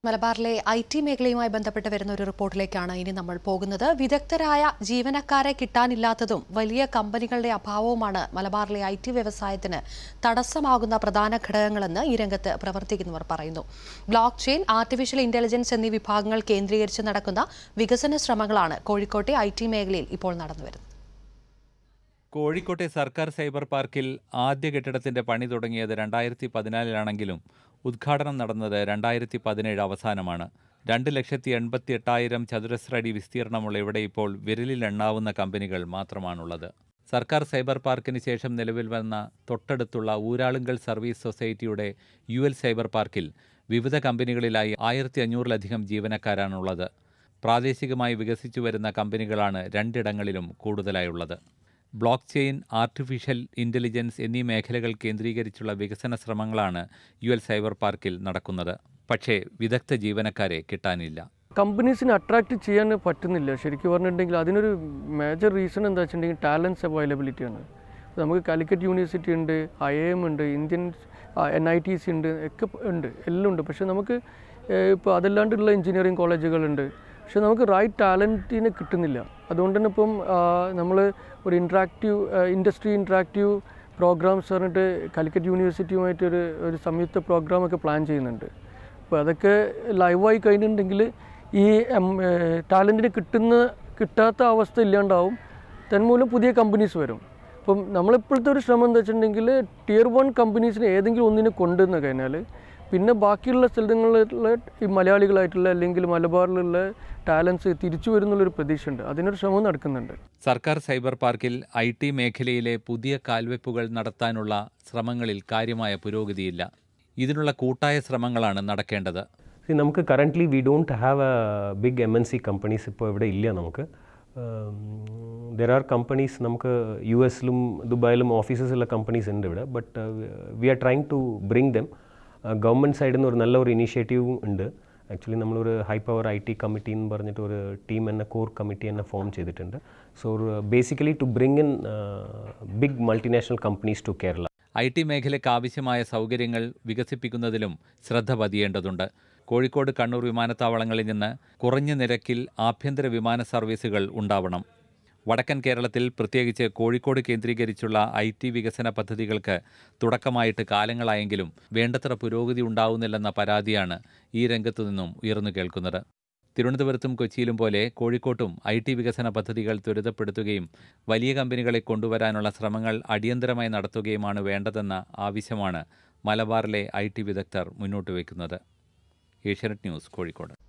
മലബാറിലെ I T മേഖലയുമായി ബന്ധപ്പെട്ട് വരുന്ന ഒരു റിപ്പോർട്ടിലേക്കാണ് ഇനി നമ്മൾ പോകുന്നത് വിദഗ്ധരായ ജീവനക്കാരെ കിട്ടാനില്ലാത്തതും വലിയ കമ്പനികളുടെ അഭാവവുമാണ് മലബാറിലെ ഐ ടി വ്യവസായത്തിന് തടസ്സമാകുന്ന പ്രധാന ഘടകങ്ങളെന്ന് ഈ രംഗത്ത് പ്രവർത്തിക്കുന്നവർ പറയുന്നു ബ്ലോക്ക് ചെയിൻ ആർട്ടിഫിഷ്യൽ ഇന്റലിജൻസ് എന്നീ വിഭാഗങ്ങൾ കേന്ദ്രീകരിച്ച് നടക്കുന്ന വികസന ശ്രമങ്ങളാണ് കോഴിക്കോട്ടെ ഐ ടി മേഖലയിൽ ഇപ്പോൾ നടന്നുവരുന്നത് കോഴിക്കോട്ടെ സർക്കാർ സൈബർ പാർക്കിൽ ആദ്യ കെട്ടിടത്തിന്റെ പണി തുടങ്ങിയത് രണ്ടായിരത്തി പതിനാലിലാണെങ്കിലും ഉദ്ഘാടനം നടന്നത് രണ്ടായിരത്തി പതിനേഴ് അവസാനമാണ് രണ്ട് ലക്ഷത്തി എൺപത്തി എട്ടായിരം ചതുരശ്ര അടി വിസ്തീർണമുള്ള ഇവിടെ ഇപ്പോൾ വിരലിൽ എണ്ണാവുന്ന കമ്പനികൾ മാത്രമാണുള്ളത് സർക്കാർ സൈബർ പാർക്കിന് ശേഷം നിലവിൽ വന്ന തൊട്ടടുത്തുള്ള ഊരാളുങ്കൽ സർവീസ് സൊസൈറ്റിയുടെ യു എൽ സൈബർ പാർക്കിൽ വിവിധ കമ്പനികളിലായി ആയിരത്തി അഞ്ഞൂറിലധികം ജീവനക്കാരാണുള്ളത് പ്രാദേശികമായി വികസിച്ചു വരുന്ന കമ്പനികളാണ് രണ്ടിടങ്ങളിലും കൂടുതലായുള്ളത് ബ്ലോക്ക് ചെയിൻ ആർട്ടിഫിഷ്യൽ ഇൻ്റലിജൻസ് എന്നീ മേഖലകൾ കേന്ദ്രീകരിച്ചുള്ള വികസന ശ്രമങ്ങളാണ് യു എൽ സൈബർ പാർക്കിൽ നടക്കുന്നത് പക്ഷേ വിദഗ്ധ ജീവനക്കാരെ കിട്ടാനില്ല കമ്പനീസിനെ അട്രാക്റ്റ് ചെയ്യാൻ പറ്റുന്നില്ല ശരിക്കും പറഞ്ഞിട്ടുണ്ടെങ്കിൽ അതിനൊരു മേജർ റീസൺ എന്താ വെച്ചിട്ടുണ്ടെങ്കിൽ ടാലൻസ് അവൈലബിലിറ്റിയാണ് നമുക്ക് കാലിക്കറ്റ് യൂണിവേഴ്സിറ്റി ഉണ്ട് ഐ എം ഉണ്ട് Indian N I T C ഉണ്ട് ഒക്കെ ഉണ്ട് എല്ലാം ഉണ്ട് പക്ഷേ നമുക്ക് ഇപ്പോൾ അതല്ലാണ്ടുള്ള എഞ്ചിനീയറിംഗ് കോളേജുകളുണ്ട് പക്ഷെ നമുക്ക് റൈറ്റ് ടാലൻറ്റിനെ കിട്ടുന്നില്ല അതുകൊണ്ട് തന്നെ ഇപ്പം നമ്മൾ ഒരു ഇൻട്രാക്റ്റീവ് ഇൻഡസ്ട്രി ഇൻട്രാക്റ്റീവ് പ്രോഗ്രാംസ് പറഞ്ഞിട്ട് കാലിക്കറ്റ് യൂണിവേഴ്സിറ്റിയുമായിട്ട് ഒരു ഒരു സംയുക്ത പ്രോഗ്രാമൊക്കെ പ്ലാൻ ചെയ്യുന്നുണ്ട് അപ്പോൾ അതൊക്കെ ലൈവായി കഴിഞ്ഞിട്ടുണ്ടെങ്കിൽ ഈ ടാലൻറ്റിന് കിട്ടുന്ന കിട്ടാത്ത അവസ്ഥ ഇല്ലാണ്ടാവും തന്മൂലം പുതിയ കമ്പനീസ് വരും അപ്പം നമ്മളിപ്പോഴത്തെ ഒരു ശ്രമം എന്താ വെച്ചിട്ടുണ്ടെങ്കിൽ ടിയർ വൺ കമ്പനീസിനെ ഏതെങ്കിലും ഒന്നിനെ കൊണ്ടുവന്ന് കഴിഞ്ഞാൽ പിന്നെ ബാക്കിയുള്ള സ്ഥലങ്ങളിലുള്ള ഈ മലയാളികളായിട്ടുള്ള അല്ലെങ്കിൽ മലബാറിലുള്ള ടാലൻസ് തിരിച്ചു വരുന്നുള്ളൊരു പ്രതീക്ഷയുണ്ട് അതിനൊരു ശ്രമം നടക്കുന്നുണ്ട് സർക്കാർ സൈബർ പാർക്കിൽ ഐ ടി മേഖലയിലെ പുതിയ കാൽവെപ്പുകൾ നടത്താനുള്ള ശ്രമങ്ങളിൽ കാര്യമായ പുരോഗതിയില്ല ഇതിനുള്ള കൂട്ടായ ശ്രമങ്ങളാണ് നടക്കേണ്ടത് See, നമുക്ക് currently we don't have a big M N C companies ഇപ്പോൾ ഇവിടെ ഇല്ല നമുക്ക് ദർ ആർ കമ്പനീസ് നമുക്ക് യു എസിലും ദുബായിലും ഓഫീസസ് ഉള്ള കമ്പനീസ് ഉണ്ട് ഇവിടെ but we are trying to bring them government സൈഡിൽ നിന്ന് ഒരു നല്ല ഒരു ഇനീഷ്യേറ്റീവും ഉണ്ട് ആക്ച്വലി നമ്മളൊരു high power I T committee എന്ന് പറഞ്ഞിട്ട് ഒരു ടീം എന്നെ കോർ കമ്മിറ്റി എന്നെ ഫോം ചെയ്തിട്ടുണ്ട് so basically to bring in big multinational companies to Kerala I T മേഖലയ്ക്ക് ആവശ്യമായ സൗകര്യങ്ങൾ വികസിപ്പിക്കുന്നതിലും ശ്രദ്ധ പതിയേണ്ടതുണ്ട് കോഴിക്കോട് കണ്ണൂർ വിമാനത്താവളങ്ങളിൽ നിന്ന് കുറഞ്ഞ നിരക്കിൽ ആഭ്യന്തര വിമാന സർവീസുകൾ ഉണ്ടാവണം വടക്കൻ കേരളത്തിൽ പ്രത്യേകിച്ച് കോഴിക്കോട് കേന്ദ്രീകരിച്ചുള്ള ഐ ടി വികസന പദ്ധതികൾക്ക് തുടക്കമായിട്ട് കാലങ്ങളായെങ്കിലും വേണ്ടത്ര പുരോഗതി ഉണ്ടാവുന്നില്ലെന്ന പരാതിയാണ് ഈ രംഗത്തു നിന്നും ഉയർന്നു കേൾക്കുന്നത് തിരുവനന്തപുരത്തും കൊച്ചിയിലും പോലെ കോഴിക്കോട്ടും ഐ ടി വികസന പദ്ധതികൾ ത്വരിതപ്പെടുത്തുകയും വലിയ കമ്പനികളെ കൊണ്ടുവരാനുള്ള ശ്രമങ്ങൾ അടിയന്തരമായി നടത്തുകയുമാണ് വേണ്ടതെന്ന ആവശ്യമാണ് മലബാറിലെ ഐ ടി വിദഗ്ധർ മുന്നോട്ട് വയ്ക്കുന്നത് ഏഷ്യാനെറ്റ് ന്യൂസ് കോഴിക്കോട്